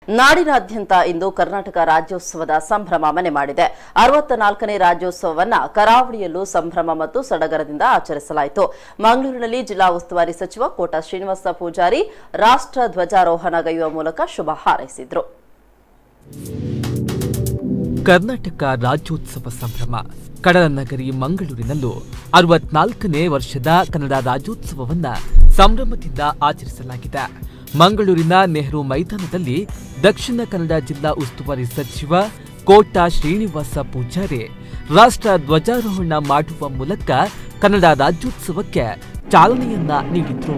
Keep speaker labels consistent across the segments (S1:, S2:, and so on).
S1: ನಾಡಿನಾದ್ಯಂತ ಇಂದು ಕರ್ನಾಟಕ ರಾಜ್ಯೋತ್ಸವದ ಸಂಭ್ರಮ ಮನೆ ಮಾಡಿದೆ ಅರವತ್ತ ನಾಲ್ಕನೇ ರಾಜ್ಯೋತ್ಸವವನ್ನ ಕರಾವಳಿಯಲ್ಲೂ ಸಂಭ್ರಮ ಮತ್ತು ಸಡಗರದಿಂದ ಆಚರಿಸಲಾಯಿತು ಮಂಗಳೂರಿನಲ್ಲಿ ಜಿಲ್ಲಾ ಉಸ್ತುವಾರಿ ಸಚಿವ ಕೋಟ ಶ್ರೀನಿವಾಸ ಪೂಜಾರಿ ರಾಷ್ಟ್ರ ಧ್ವಜಾರೋಹಣಗೈಯುವ ಮೂಲಕ ಶುಭ ಹಾರೈಸಿದ್ರು
S2: ಕರ್ನಾಟಕ ರಾಜ್ಯೋತ್ಸವ ಸಂಭ್ರಮ ಕಡಲ ನಗರಿ ಮಂಗಳೂರಿನಲ್ಲೂ ಅರವತ್ನಾಲ್ಕನೇ ವರ್ಷದ ಕನ್ನಡ ರಾಜ್ಯೋತ್ಸವವನ್ನ ಸಂಭ್ರಮದಿಂದ ಆಚರಿಸಲಾಗಿದೆ ಮಂಗಳೂರಿನ ನೆಹರು ಮೈದಾನದಲ್ಲಿ ದಕ್ಷಿಣ ಕನ್ನಡ ಜಿಲ್ಲಾ ಉಸ್ತುವಾರಿ ಸಚಿವ ಕೋಟ ಶ್ರೀನಿವಾಸ ಪೂಜಾರಿ ರಾಷ್ಟ್ರ ಧ್ವಜಾರೋಹಣ ಮಾಡುವ ಮೂಲಕ ಕನ್ನಡ ರಾಜ್ಯೋತ್ಸವಕ್ಕೆ ಚಾಲನೆಯನ್ನ ನೀಡಿದ್ರು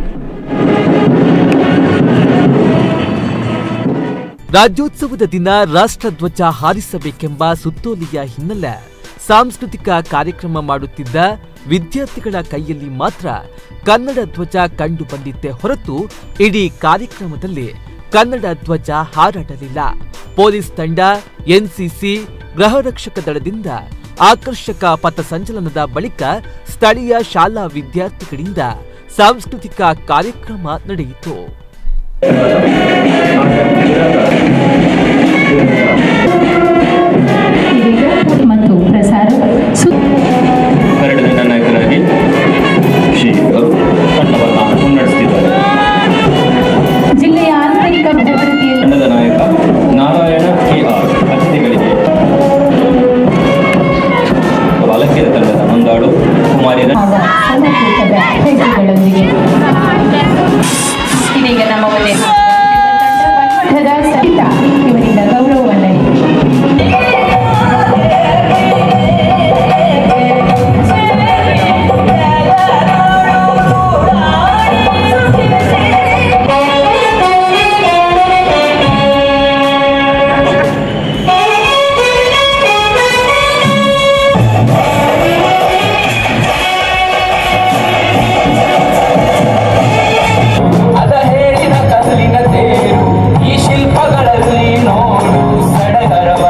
S2: ರಾಜ್ಯೋತ್ಸವದ ದಿನ ರಾಷ್ಟ್ರಧ್ವಜ ಹಾರಿಸಬೇಕೆಂಬ ಸುತ್ತೋಲೆಯ ಹಿನ್ನೆಲೆ ಸಾಂಸ್ಕೃತಿಕ ಕಾರ್ಯಕ್ರಮ ಮಾಡುತ್ತಿದ್ದ ವಿದ್ಯಾರ್ಥಿಗಳ ಕೈಯಲ್ಲಿ ಮಾತ್ರ ಕನ್ನಡ ಧ್ವಜ ಕಂಡು ಬಂದಿದ್ದೇ ಹೊರತು ಇಡೀ ಕಾರ್ಯಕ್ರಮದಲ್ಲಿ ಕನ್ನಡ ಧ್ವಜ ಹಾರಾಡಲಿಲ್ಲ ಪೊಲೀಸ್ ತಂಡ ಎನ್ಸಿಸಿ ಗೃಹರಕ್ಷಕ ದಳದಿಂದ ಆಕರ್ಷಕ ಪಥಸಂಚಲನದ ಬಳಿಕ ಸ್ಥಳೀಯ ಶಾಲಾ ವಿದ್ಯಾರ್ಥಿಗಳಿಂದ ಸಾಂಸ್ಕೃತಿಕ ಕಾರ್ಯಕ್ರಮ ನಡೆಯಿತು
S3: ಇದೀಗ ಮತ್ತು ಪ್ರಸಾರ ಸುತ್ತ
S4: ಎರಡು ಜನ ನಾಯಕರಾಗಿ ಶ್ರೀ ಅವರು ತಂಡವನ್ನು ಮುನ್ನಡೆಸುತ್ತಿದ್ದಾರೆ
S3: ಜಿಲ್ಲೆಯ ಆಂತರಿಕ ಭದ್ರತೆಯನ್ನು
S4: ತಂಡದ ನಾಯಕ ನಾರಾಯಣ ಕೆ ಆರ್ ಅತಿಥಿಗಳಿಗೆ ಬಾಲಕಿಯರ ತಂಡದ ಮಂಗಾಳು ಕುಮಾರಿ ರ-
S3: ಹಾಗೂ ಸಮತೂಕದ ಹೆಜ್ಜೆಗಳೊಂದಿಗೆ ಇದೀಗ ನಮ್ಮ ಮುಂದೆ ಮಠದ ಸಹಿತ ಇವರಿಂದ ಗೌರವ ವಂದನೆ
S5: ಅದ ಹೇಳಿದ ಕಲ್ಲಿನ ತೇರು ಈ ಶಿಲ್ಪಗಳಲ್ಲಿ ನೋಡು ಸಡಗರವ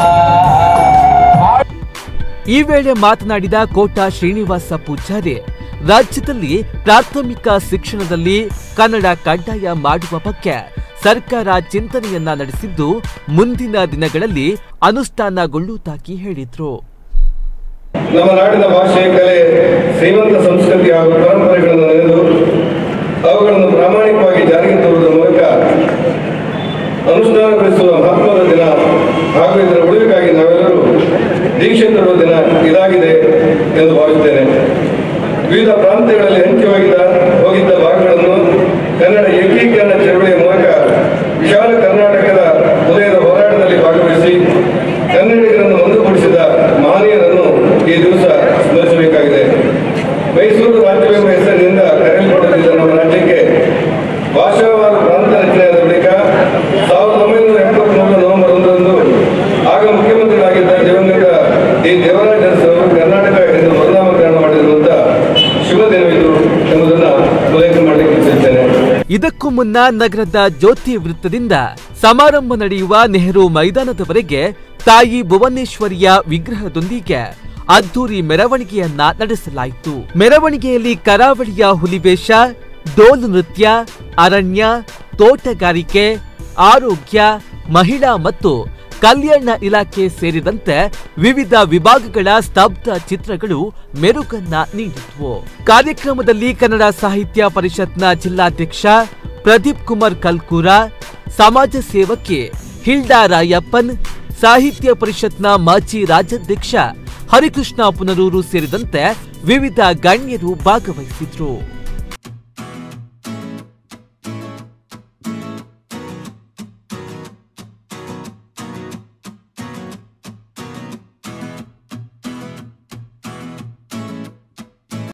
S2: ಈ ವೇಳೆ ಮಾತನಾಡಿದ ಕೋಟ ಶ್ರೀನಿವಾಸ ಪೂಜಾರಿ ರಾಜ್ಯದಲ್ಲಿ ಪ್ರಾಥಮಿಕ ಶಿಕ್ಷಣದಲ್ಲಿ ಕನ್ನಡ ಕಡ್ಡಾಯ ಮಾಡುವ ಬಗ್ಗೆ ಸರ್ಕಾರ ಚಿಂತನೆಯನ್ನ ನಡೆಸಿದ್ದು ಮುಂದಿನ ದಿನಗಳಲ್ಲಿ ಅನುಷ್ಠಾನಗೊಳ್ಳುವುದಾಗಿ ಹೇಳಿದ್ರು
S6: ನಮ್ಮ ನಾಡಿನ ಭಾಷೆ ಕಲೆ ಶ್ರೀಮಂತ ಸಂಸ್ಕೃತಿ ಹಾಗೂ ಪರಂಪರೆಗಳನ್ನು ನೆನೆದು ಅವುಗಳನ್ನು ಪ್ರಾಮಾಣಿಕವಾಗಿ ಜಾರಿಗೆ ತರುವುದರ ಮೂಲಕ ಅನುಷ್ಠಾನಗೊಳಿಸುವ ಮಹತ್ವದ ದಿನ ಹಾಗೂ ಇದರ ಉಳಿವಿಗಾಗಿ ನಾವೆಲ್ಲರೂ ದೀಕ್ಷೆ ತರುವ ದಿನ ಇದಾಗಿದೆ ಎಂದು ಭಾವಿಸುತ್ತೇನೆ ವಿವಿಧ ಪ್ರಾಂತ್ಯಗಳಲ್ಲಿ ಹಂಚಿ ಹೋಗಿದ್ದ ಹೋಗಿದ್ದ ಭಾಗಗಳನ್ನು ಕನ್ನಡ ಏಕೀಕರಣ ಚಳವಳಿಯ ಮೂಲಕ ವಿಶಾಲ ಕರ್ನಾಟಕದ ಉದಯದ ಹೋರಾಟದಲ್ಲಿ ಭಾಗವಹಿಸಿ ಕನ್ನಡಿಗರನ್ನು ಒಂದುಗೂಡಿಸಿದ ಮಹನೀಯರನ್ನು ಈ ದಿವಸ ಸ್ಮರಿಸಬೇಕಾಗಿದೆ ಮೈಸೂರು ರಾಜ್ಯವೆಂಬ ಹೆಸರಿನಿಂದ ಕರೆಯಲ್ಪಡುತ್ತಿದ್ದ ನಮ್ಮ ರಾಜ್ಯಕ್ಕೆ ಭಾಷಾವಾರು ಪ್ರಾಂತ ರಚನೆಯಾದ ಬಳಿಕ ಸಾವಿರದ ಒಂಬೈನೂರ ಎಪ್ಪತ್ಮೂರು ನವೆಂಬರ್ ಒಂದರಂದು ಆಗ ಮುಖ್ಯಮಂತ್ರಿಗಳಾಗಿದ್ದ ದಿವಂಗತ ಡಿ ದೇವರಾಜ ಅರಸು ಅವರು ಕರ್ನಾಟಕ ಎಂದು ಮರುನಾಮಕರಣ ಮಾಡಿರುವಂತ ಶುಭ ದಿನವಿದು ಎಂಬುದನ್ನು ಉಲ್ಲೇಖ ಮಾಡಲಿಕ್ಕೆ ಇಚ್ಛಿಸುತ್ತೇನೆ
S2: ಇದಕ್ಕೂ ಮುನ್ನ ನಗರದ ಜ್ಯೋತಿ ವೃತ್ತದಿಂದ ಸಮಾರಂಭ ನಡೆಯುವ ನೆಹರು ಮೈದಾನದವರೆಗೆ ತಾಯಿ ಭುವನೇಶ್ವರಿಯ ವಿಗ್ರಹದೊಂದಿಗೆ ಅದ್ದೂರಿ ಮೆರವಣಿಗೆಯನ್ನ ನಡೆಸಲಾಯಿತು ಮೆರವಣಿಗೆಯಲ್ಲಿ ಕರಾವಳಿಯ ಹುಲಿವೇಷ ಡೋಲು ನೃತ್ಯ ಅರಣ್ಯ ತೋಟಗಾರಿಕೆ ಆರೋಗ್ಯ ಮಹಿಳಾ ಮತ್ತು ಕಲ್ಯಾಣ ಇಲಾಖೆ ಸೇರಿದಂತೆ ವಿವಿಧ ವಿಭಾಗಗಳ ಸ್ತಬ್ಧ ಚಿತ್ರಗಳು ಮೆರುಗನ್ನ ನೀಡಿದ್ವು ಕಾರ್ಯಕ್ರಮದಲ್ಲಿ ಕನ್ನಡ ಸಾಹಿತ್ಯ ಪರಿಷತ್ನ ಜಿಲ್ಲಾಧ್ಯಕ್ಷ ಪ್ರದೀಪ್ ಕುಮಾರ್ ಕಲ್ಕೂರ ಸಮಾಜ ಸೇವಕಿ ಹಿಲ್ಡಾ ರಾಯಪ್ಪನ್ ಸಾಹಿತ್ಯ ಪರಿಷತ್ನ ಮಾಜಿ ರಾಜ್ಯಾಧ್ಯಕ್ಷ ಹರಿಕೃಷ್ಣ ಪುನರೂರು ಸೇರಿದಂತೆ ವಿವಿಧ ಗಣ್ಯರು ಭಾಗವಹಿಸಿದ್ರು